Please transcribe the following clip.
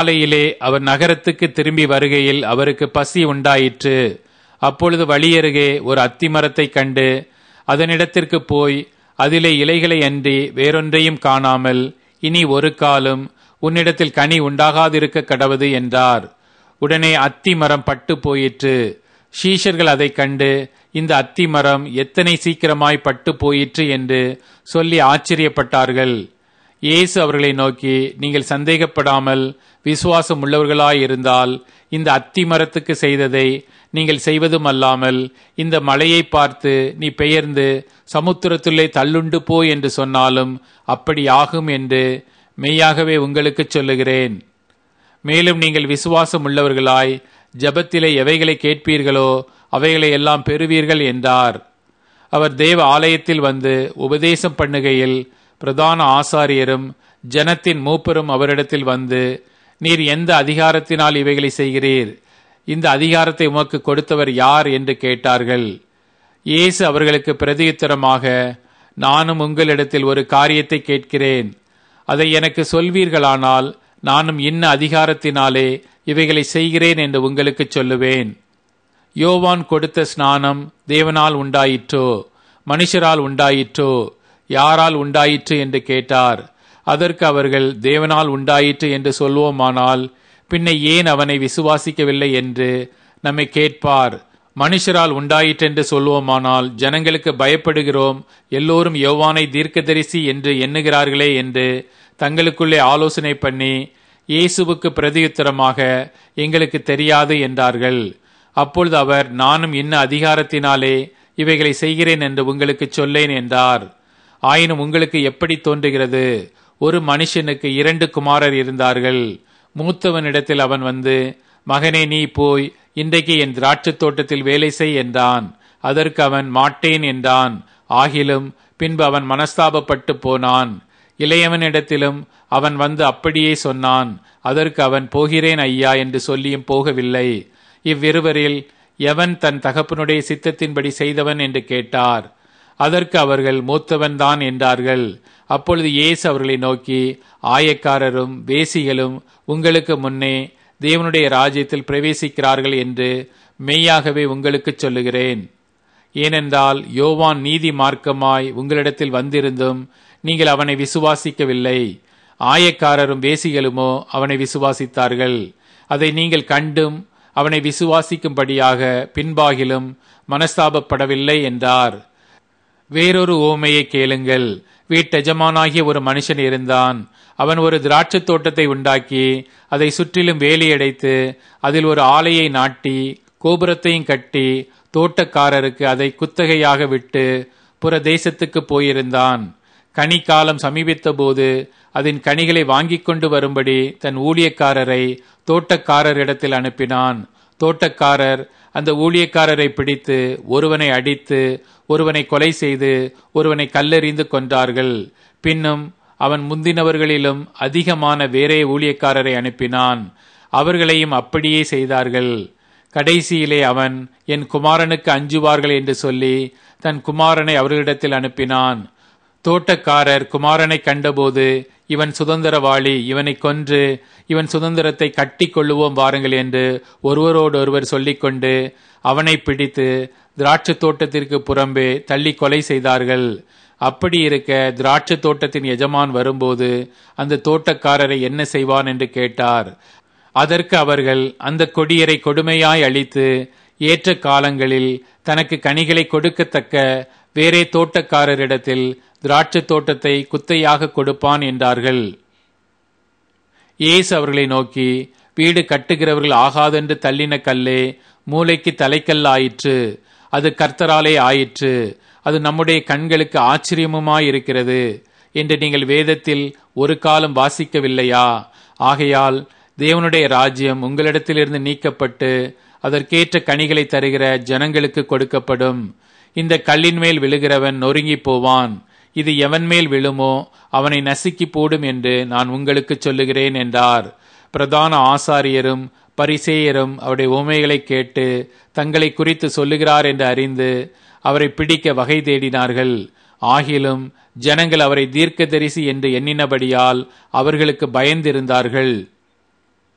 காலையிலே அவர் நகரத்துக்கு திரும்பி வருகையில் அவருக்கு பசி உண்டாயிற்று அப்பொழுது வழியருகே ஒரு அத்திமரத்தைக் கண்டு அதனிடத்திற்கு போய் அதிலே இலைகளை அன்றி வேறொன்றையும் காணாமல் இனி ஒரு காலம் உன்னிடத்தில் கனி உண்டாகாதிருக்க கடவது என்றார் உடனே அத்தி மரம் பட்டு போயிற்று ஷீஷர்கள் அதைக் கண்டு இந்த அத்தி மரம் எத்தனை சீக்கிரமாய் பட்டு போயிற்று என்று சொல்லி ஆச்சரியப்பட்டார்கள் இயேசு அவர்களை நோக்கி நீங்கள் சந்தேகப்படாமல் விசுவாசம் உள்ளவர்களாயிருந்தால் இந்த அத்தி மரத்துக்கு செய்ததை நீங்கள் செய்வதும் அல்லாமல் இந்த மலையை பார்த்து நீ பெயர்ந்து சமுத்திரத்துள்ளே தள்ளுண்டு போ என்று சொன்னாலும் அப்படி ஆகும் என்று மெய்யாகவே உங்களுக்கு சொல்லுகிறேன் மேலும் நீங்கள் விசுவாசம் உள்ளவர்களாய் ஜபத்திலே எவைகளை கேட்பீர்களோ அவைகளை எல்லாம் பெறுவீர்கள் என்றார் அவர் தேவ ஆலயத்தில் வந்து உபதேசம் பண்ணுகையில் பிரதான ஆசாரியரும் ஜனத்தின் மூப்பரும் அவரிடத்தில் வந்து நீர் எந்த அதிகாரத்தினால் இவைகளை செய்கிறீர் இந்த அதிகாரத்தை உமக்கு கொடுத்தவர் யார் என்று கேட்டார்கள் இயேசு அவர்களுக்கு பிரதியுத்தரமாக நானும் உங்களிடத்தில் ஒரு காரியத்தை கேட்கிறேன் அதை எனக்கு சொல்வீர்களானால் நானும் இன்ன அதிகாரத்தினாலே இவைகளை செய்கிறேன் என்று உங்களுக்கு சொல்லுவேன் யோவான் கொடுத்த ஸ்நானம் தேவனால் உண்டாயிற்றோ மனுஷரால் உண்டாயிற்றோ யாரால் உண்டாயிற்று என்று கேட்டார் அதற்கு அவர்கள் தேவனால் உண்டாயிற்று என்று சொல்வோமானால் பின்ன ஏன் அவனை விசுவாசிக்கவில்லை என்று நம்மை கேட்பார் மனுஷரால் உண்டாயிற்றென்று சொல்வோமானால் ஜனங்களுக்கு பயப்படுகிறோம் எல்லோரும் யோவானை தீர்க்கதரிசி என்று எண்ணுகிறார்களே என்று தங்களுக்குள்ளே ஆலோசனை பண்ணி இயேசுவுக்கு பிரதியுத்தரமாக எங்களுக்கு தெரியாது என்றார்கள் அப்பொழுது அவர் நானும் இன்ன அதிகாரத்தினாலே இவைகளை செய்கிறேன் என்று உங்களுக்கு சொல்லேன் என்றார் ஆயினும் உங்களுக்கு எப்படி தோன்றுகிறது ஒரு மனுஷனுக்கு இரண்டு குமாரர் இருந்தார்கள் மூத்தவனிடத்தில் அவன் வந்து மகனே நீ போய் இன்றைக்கு என் திராட்சைத் தோட்டத்தில் வேலை செய் என்றான் அதற்கு அவன் மாட்டேன் என்றான் ஆகிலும் பின்பு அவன் மனஸ்தாபப்பட்டு போனான் இளையவனிடத்திலும் அவன் வந்து அப்படியே சொன்னான் அதற்கு அவன் போகிறேன் ஐயா என்று சொல்லியும் போகவில்லை இவ்விருவரில் எவன் தன் தகப்பனுடைய சித்தத்தின்படி செய்தவன் என்று கேட்டார் அதற்கு அவர்கள் மூத்தவன்தான் என்றார்கள் அப்பொழுது இயேசு அவர்களை நோக்கி ஆயக்காரரும் வேசிகளும் உங்களுக்கு முன்னே தேவனுடைய ராஜ்யத்தில் பிரவேசிக்கிறார்கள் என்று மெய்யாகவே உங்களுக்கு சொல்லுகிறேன் ஏனென்றால் யோவான் நீதி மார்க்கமாய் உங்களிடத்தில் வந்திருந்தும் நீங்கள் அவனை விசுவாசிக்கவில்லை ஆயக்காரரும் வேசிகளுமோ அவனை விசுவாசித்தார்கள் அதை நீங்கள் கண்டும் அவனை விசுவாசிக்கும்படியாக பின்பாகிலும் மனஸ்தாபப்படவில்லை என்றார் வேறொரு ஓமையை கேளுங்கள் வீட்டெஜமானாகிய ஒரு மனுஷன் இருந்தான் அவன் ஒரு திராட்சைத் தோட்டத்தை உண்டாக்கி அதை சுற்றிலும் வேலியடைத்து அதில் ஒரு ஆலையை நாட்டி கோபுரத்தையும் கட்டி தோட்டக்காரருக்கு அதை குத்தகையாக விட்டு புற தேசத்துக்கு போயிருந்தான் கனிக்காலம் சமீபித்த போது அதன் கனிகளை வாங்கிக் கொண்டு வரும்படி தன் ஊழியக்காரரை தோட்டக்காரரிடத்தில் அனுப்பினான் தோட்டக்காரர் அந்த ஊழியக்காரரை பிடித்து ஒருவனை அடித்து ஒருவனை கொலை செய்து ஒருவனை கல்லெறிந்து கொன்றார்கள் பின்னும் அவன் முந்தினவர்களிலும் அதிகமான வேறே ஊழியக்காரரை அனுப்பினான் அவர்களையும் அப்படியே செய்தார்கள் கடைசியிலே அவன் என் குமாரனுக்கு அஞ்சுவார்கள் என்று சொல்லி தன் குமாரனை அவர்களிடத்தில் அனுப்பினான் தோட்டக்காரர் குமாரனை கண்டபோது இவன் சுதந்திரவாளி இவனை கொன்று இவன் சுதந்திரத்தை கட்டி கொள்ளுவோம் வாருங்கள் என்று ஒருவரோடொருவர் சொல்லிக்கொண்டு அவனை பிடித்து திராட்சை தோட்டத்திற்கு புறம்பே தள்ளி கொலை செய்தார்கள் அப்படி இருக்க திராட்சை தோட்டத்தின் எஜமான் வரும்போது அந்த தோட்டக்காரரை என்ன செய்வான் என்று கேட்டார் அதற்கு அவர்கள் அந்த கொடியரை கொடுமையாய் அழித்து ஏற்ற காலங்களில் தனக்கு கனிகளை கொடுக்கத்தக்க வேறே தோட்டக்காரரிடத்தில் திராட்சை தோட்டத்தை குத்தையாக கொடுப்பான் என்றார்கள் இயேசு அவர்களை நோக்கி வீடு கட்டுகிறவர்கள் ஆகாதென்று தள்ளின கல்லே மூளைக்கு தலைக்கல்லாயிற்று அது கர்த்தராலே ஆயிற்று அது நம்முடைய கண்களுக்கு ஆச்சரியமுமாயிருக்கிறது என்று நீங்கள் வேதத்தில் ஒரு காலம் வாசிக்கவில்லையா ஆகையால் தேவனுடைய ராஜ்யம் உங்களிடத்திலிருந்து நீக்கப்பட்டு அதற்கேற்ற கனிகளை தருகிற ஜனங்களுக்கு கொடுக்கப்படும் இந்த கல்லின் மேல் விழுகிறவன் நொறுங்கி போவான் இது எவன் மேல் விழுமோ அவனை நசுக்கி போடும் என்று நான் உங்களுக்கு சொல்லுகிறேன் என்றார் பிரதான ஆசாரியரும் பரிசேயரும் அவருடைய உண்மைகளை கேட்டு தங்களை குறித்து சொல்லுகிறார் என்று அறிந்து அவரை பிடிக்க வகை தேடினார்கள் ஆகிலும் ஜனங்கள் அவரை தீர்க்கதரிசி என்று எண்ணினபடியால் அவர்களுக்கு பயந்திருந்தார்கள்